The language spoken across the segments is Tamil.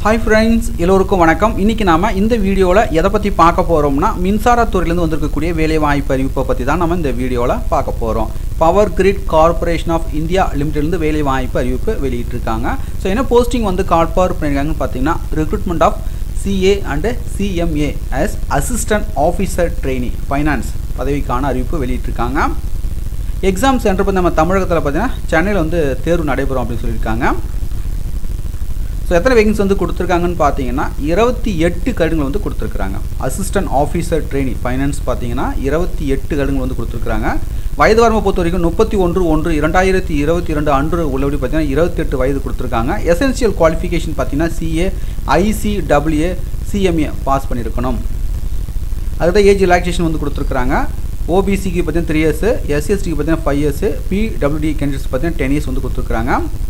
ஹாய் ஃப்ரெண்ட்ஸ் எல்லோருக்கும் வணக்கம் இன்றைக்கி நாம இந்த வீடியோவில் எதை பற்றி பார்க்க போகிறோம்னா மின்சாரத்துறையிலேருந்து வந்திருக்கக்கூடிய வேலை வாய்ப்பு அறிவிப்பை பற்றி தான் நம்ம இந்த வீடியோவில் பார்க்க போகிறோம் power grid corporation of India லிமிடெட்லேருந்து வேலை வாய்ப்பு அறிவிப்பு வெளியிட்டிருக்காங்க ஸோ என்ன போஸ்டிங் வந்து கால்பார் பண்ணியிருக்காங்கன்னு பார்த்தீங்கன்னா recruitment of CA and CMA as assistant officer trainee finance பதவிக்கான அறிவிப்பு வெளியிட்டிருக்காங்க எக்ஸாம் சென்டர் வந்து நம்ம தமிழகத்தில் பார்த்தீங்கன்னா சென்னையில் வந்து தேர்வு நடைபெறும் அப்படின்னு சொல்லியிருக்காங்க ஸோ எத்தனை வேகன்ஸ் வந்து கொடுத்துருக்காங்கன்னு பார்த்தீங்கன்னா இருபத்தி எட்டு கடுங்கள் வந்து கொடுத்துருக்குறாங்க அசிஸ்டன்ட் ஆஃபீஸர் ட்ரெயினி ஃபைனான்ஸ் பார்த்தீங்கன்னா இருபத்தி எட்டு கடுங்கள் வந்து கொடுத்துருக்குறாங்க வயது வரம்பை பொறுத்த வரைக்கும் முப்பத்தி ஒன்று ஒன்று இரண்டாயிரத்தி இருபத்தி இரண்டு அன்று உள்ளபடி பார்த்தீங்கன்னா இருபத்தெட்டு வயது கொடுத்துருக்காங்க எசென்சியல் குவாலிஃபிகேஷன் பார்த்தீங்கன்னா சிஏ ஐசிடபிள்யூஏ சிஎம்ஏ பாஸ் பண்ணியிருக்கணும் அதுதான் ஏஜ் ரிலாக்ஸேஷன் வந்து கொடுத்துருக்குறாங்க ஓபிசிக்கு பார்த்தீங்கன்னா த்ரீ இயர்ஸு எஸ்சிஎஸ்டிக்கு பார்த்தீங்கன்னா ஃபைவ் இயர்ஸு பிடபிள்யூடி கேண்டிடேட்ஸ் பார்த்தீங்கன்னா டென் இயர்ஸ் வந்து கொடுத்துருக்குறாங்க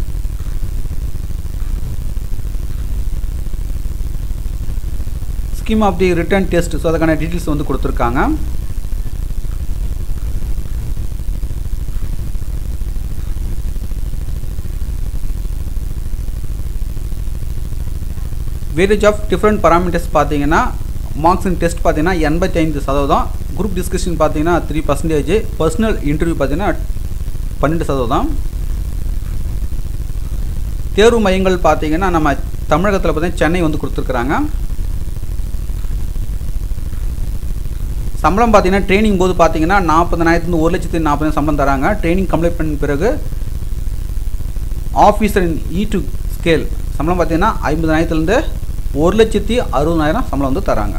scheme of the written test so அதுக்கான டீட்டெயில்ஸ் வந்து கொடுத்துருக்காங்க வேரேஜ் ஆஃப் டிஃப்ரெண்ட் பராமீட்டர்ஸ் பார்த்தீங்கன்னா மார்க்ஸ் இன் டெஸ்ட் பார்த்தீங்கன்னா எண்பத்தி ஐந்து சதவீதம் குரூப் டிஸ்கஷன் பார்த்தீங்கன்னா த்ரீ பர்சன்டேஜ் பர்சனல் இன்டர்வியூ பார்த்தீங்கன்னா பன்னெண்டு சதவீதம் தேர்வு மையங்கள் பார்த்தீங்கன்னா நம்ம தமிழகத்தில் பார்த்தீங்கன்னா சென்னை வந்து கொடுத்துருக்குறாங்க சம்பளம் பார்த்தீங்கன்னா ட்ரைனிங் போது பார்த்தீங்கன்னா நாற்பதனாயிரத்துலேருந்து ஒரு லட்சத்து நாற்பதாயிரம் சம்பளம் தராங்க ட்ரைனிங் கம்ப்ளீட் பண்ண பிறகு officer in E two scale சம்பளம் பார்த்தீங்கன்னா ஐம்பதாயிரத்துலேருந்து ஒரு லட்சத்தி அறுபதாயிரம் சம்பளம் வந்து தராங்க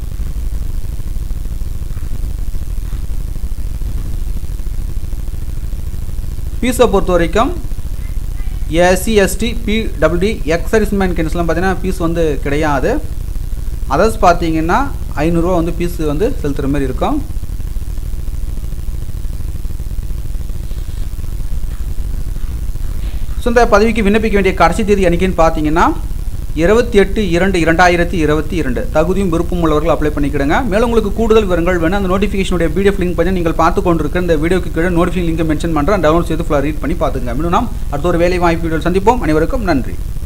ஃபீஸை பொறுத்த வரைக்கும் SC ST PWD ex servicemen கேன்ஸ்லாம் பார்த்தீங்கன்னா ஃபீஸ் வந்து கிடையாது அதர்ஸ் பார்த்தீங்கன்னா ஐநூறுரூவா வந்து ஃபீஸ் வந்து செலுத்துகிற மாதிரி இருக்கும் ஸோ இந்த பதவிக்கு விண்ணப்பிக்க வேண்டிய கடைசி தேதி அன்றைக்கின்னு பார்த்தீங்கன்னா இருபத்தி எட்டு இரண்டு இரண்டாயிரத்தி இருபத்தி இரண்டு தகுதியும் விருப்பம் உள்ளவர்கள் அப்ளை பண்ணிக்கிடுங்க மேலும் உங்களுக்கு கூடுதல் விவரங்கள் வேணும் அந்த நோட்டிஃபிகேஷனுடைய பிடிஎஃப் லிங்க் பண்ணி நீங்கள் பார்த்து கொண்டிருக்க இந்த வீடியோக்கு கீழே நோட்டிஃபிகேஷன் லிங்க் மென்ஷன் பண்ணுறேன் டவுன்லோட் செய்து ஃபுல்லாக ரீட் பண்ணி பார்த்துங்க மீண்டும் நாம் அடுத்த ஒரு வேலை வாய்ப்பு வீடியோ சந்திப்போம் அனைவருக்கும் நன்றி